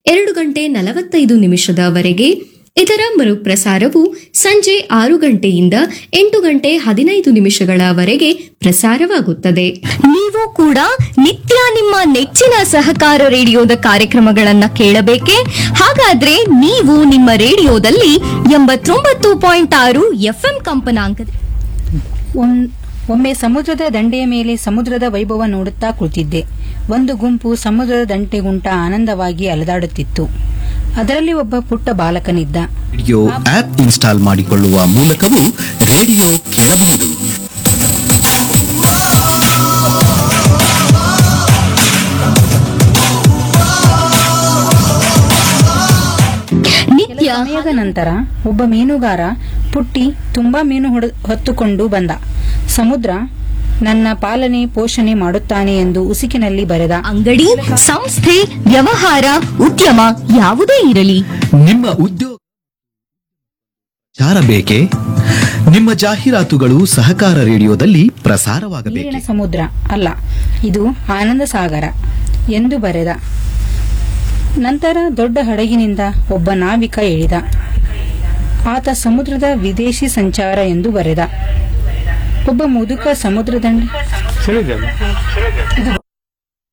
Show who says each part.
Speaker 1: ಎರಡು ಗಂಟೆ ನಲವತ್ತೈದು ನಿಮಿಷದವರೆಗೆ ಇದರ ಮರುಪ್ರಸಾರವು ಸಂಜೆ ಆರು ಗಂಟೆಯಿಂದ ಎಂಟು ಗಂಟೆ ಹದಿನೈದು ನಿಮಿಷಗಳವರೆಗೆ ಪ್ರಸಾರವಾಗುತ್ತದೆ
Speaker 2: ನೀವು ಕೂಡ ನಿತ್ಯ ನಿಮ್ಮ ನೆಚ್ಚಿನ ಸಹಕಾರ ರೇಡಿಯೋದ ಕಾರ್ಯಕ್ರಮಗಳನ್ನ ಕೇಳಬೇಕೆ ಹಾಗಾದ್ರೆ ನೀವು ನಿಮ್ಮ ರೇಡಿಯೋದಲ್ಲಿ ಎಂಬತ್ತೊಂಬತ್ತು ಪಾಯಿಂಟ್ ಆರು ಎಫ್ಎಂ ಕಂಪನಾಂಕದ
Speaker 3: ಒಮ್- ಒಮ್ಮೆ ಸಮುದ್ರದ ದಂಡೆಯ ಮೇಲೆ ಸಮುದ್ರದ ವೈಭವ ನೋಡುತ್ತಾ ಕುಳಿತಿದ್ದೆ ಒಂದು ಗುಂಪು ಸಮುದ್ರದ ದಂಡೆಗುಂಟ ಆನಂದವಾಗಿ ಅಲೆದಾಡುತ್ತಿತ್ತು ಅದರಲ್ಲಿ ಒಬ್ಬ ಪುಟ್ಟ ಬಾಲಕನಿದ್ದ
Speaker 4: ರೇಡಿಯೋ ಆಪ್ ಇನ್ಸ್ಟಾಲ್ ಮಾಡಿಕೊಳ್ಳುವ ಮೂಲಕವೂ ರೇಡಿಯೋ ಕೇಳಬಹುದು
Speaker 2: ನಿತ್ಯ
Speaker 3: ಸಮಯದ ನಂತರ ಒಬ್ಬ ಮೀನುಗಾರ ಪುಟ್ಟಿ ತುಂಬಾ ಮೀನು ಹೊಡ- ಹೊತ್ತುಕೊಂಡು ಬಂದ ಸಮುದ್ರ ನನ್ನ ಪಾಲನೆ ಪೋಷಣೆ ಮಾಡುತ್ತಾನೆ ಎಂದು ಉಸುಕಿನಲ್ಲಿ ಬರೆದ
Speaker 2: ಅಂಗಡಿ ಸಂಸ್ಥೆ ವ್ಯವಹಾರ ಉದ್ಯಮ ಯಾವುದೇ ಇರಲಿ
Speaker 4: ನಿಮ್ಮ ಉದ್ಯೋಗ ಚಾರ ಬೇಕೇ ನಿಮ್ಮ ಜಾಹೀರಾತುಗಳು ಸಹಕಾರ ರೇಡಿಯೋದಲ್ಲಿ ಪ್ರಸಾರವಾಗಬೇಕೆ
Speaker 3: ನೀರಿನ ಸಮುದ್ರ ಅಲ್ಲ ಇದು ಆನಂದ ಸಾಗರ ಎಂದು ಬರೆದ ನಂತರ ದೊಡ್ಡ ಹಡಗಿನಿಂದ ಒಬ್ಬ ನಾವಿಕ ಇಳಿದ ಆತ ಸಮುದ್ರದ ವಿದೇಶಿ ಸಂಚಾರ ಎಂದು ಬರೆದ ಒಬ್ಬ ಮುದುಕ ಸಮುದ್ರದಂಡೆ